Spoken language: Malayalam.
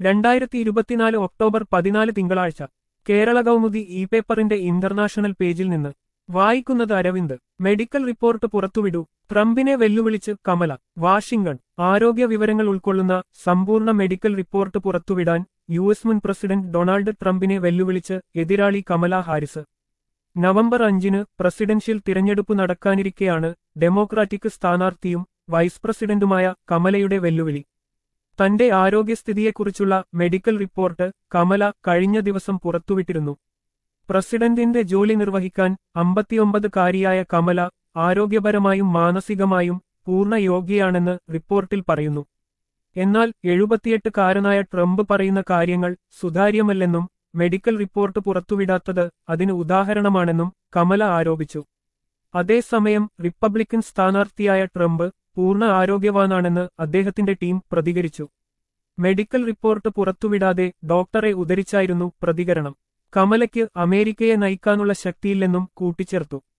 രണ്ടായിരത്തി ഇരുപത്തിനാല് ഒക്ടോബർ പതിനാല് തിങ്കളാഴ്ച കേരള കൗമുദി ഇ പേപ്പറിന്റെ ഇന്റർനാഷണൽ പേജിൽ നിന്ന് വായിക്കുന്നത് അരവിന്ദ് മെഡിക്കൽ റിപ്പോർട്ട് പുറത്തുവിടൂ ട്രംപിനെ വെല്ലുവിളിച്ച് കമല വാഷിംഗ്ടൺ ആരോഗ്യ വിവരങ്ങൾ ഉൾക്കൊള്ളുന്ന സമ്പൂർണ്ണ മെഡിക്കൽ റിപ്പോർട്ട് പുറത്തുവിടാൻ യു എസ് മുൻ പ്രസിഡന്റ് ഡൊണാൾഡ് ട്രംപിനെ വെല്ലുവിളിച്ച് എതിരാളി കമല ഹാരിസ് നവംബർ അഞ്ചിന് പ്രസിഡൻഷ്യൽ തിരഞ്ഞെടുപ്പ് നടക്കാനിരിക്കെയാണ് ഡെമോക്രാറ്റിക് സ്ഥാനാർത്ഥിയും വൈസ് പ്രസിഡന്റുമായ കമലയുടെ വെല്ലുവിളി തന്റെ ആരോഗ്യസ്ഥിതിയെക്കുറിച്ചുള്ള മെഡിക്കൽ റിപ്പോർട്ട് കമല കഴിഞ്ഞ ദിവസം പുറത്തുവിട്ടിരുന്നു പ്രസിഡന്റിന്റെ ജോലി നിർവഹിക്കാൻ അമ്പത്തിയൊമ്പതുകാരിയായ കമല ആരോഗ്യപരമായും മാനസികമായും പൂർണ്ണ യോഗ്യയാണെന്ന് റിപ്പോർട്ടിൽ പറയുന്നു എന്നാൽ എഴുപത്തിയെട്ടുകാരനായ ട്രംപ് പറയുന്ന കാര്യങ്ങൾ സുതാര്യമല്ലെന്നും മെഡിക്കൽ റിപ്പോർട്ട് പുറത്തുവിടാത്തത് അതിന് ഉദാഹരണമാണെന്നും കമല ആരോപിച്ചു അതേസമയം റിപ്പബ്ലിക്കൻ സ്ഥാനാർത്ഥിയായ ട്രംപ് പൂർണ്ണ ആരോഗ്യവാനാണെന്ന് അദ്ദേഹത്തിന്റെ ടീം പ്രതികരിച്ചു മെഡിക്കൽ റിപ്പോർട്ട് പുറത്തുവിടാതെ ഡോക്ടറെ ഉദ്ധരിച്ചായിരുന്നു പ്രതികരണം കമലയ്ക്ക് അമേരിക്കയെ നയിക്കാനുള്ള ശക്തിയില്ലെന്നും കൂട്ടിച്ചേർത്തു